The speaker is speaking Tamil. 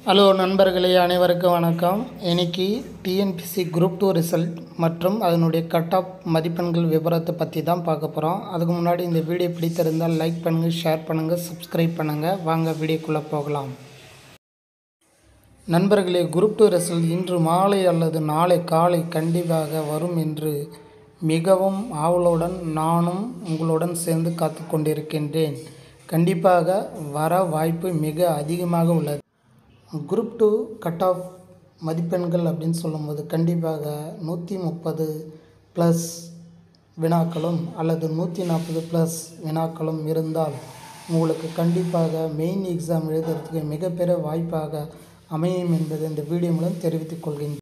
ஹலோ நண்பர்களே அனைவருக்கும் வணக்கம் இன்னைக்கு டிஎன்பிசி குரூப் டூ ரிசல்ட் மற்றும் அதனுடைய கட் ஆஃப் மதிப்பெண்கள் விவரத்தை பற்றி தான் பார்க்க போகிறோம் அதுக்கு முன்னாடி இந்த வீடியோ பிடித்திருந்தால் லைக் பண்ணுங்கள் ஷேர் பண்ணுங்கள் சப்ஸ்கிரைப் பண்ணுங்கள் வாங்க வீடியோக்குள்ளே போகலாம் நண்பர்களே குரூப் டூ ரிசல்ட் இன்று மாலை அல்லது நாளை காலை கண்டிப்பாக வரும் என்று மிகவும் ஆவலுடன் நானும் உங்களுடன் சேர்ந்து காத்து கொண்டிருக்கின்றேன் கண்டிப்பாக வர வாய்ப்பு மிக அதிகமாக உள்ளது குரூப் டூ கட் ஆஃப் மதிப்பெண்கள் அப்படின்னு சொல்லும்போது கண்டிப்பாக நூற்றி முப்பது ப்ளஸ் வினாக்களும் அல்லது நூற்றி நாற்பது ப்ளஸ் வினாக்களும் இருந்தால் உங்களுக்கு கண்டிப்பாக மெயின் எக்ஸாம் எழுதுறதுக்கு மிகப்பெரிய வாய்ப்பாக அமையும் என்பதை இந்த வீடியோ மூலம் தெரிவித்துக் கொள்கின்றேன்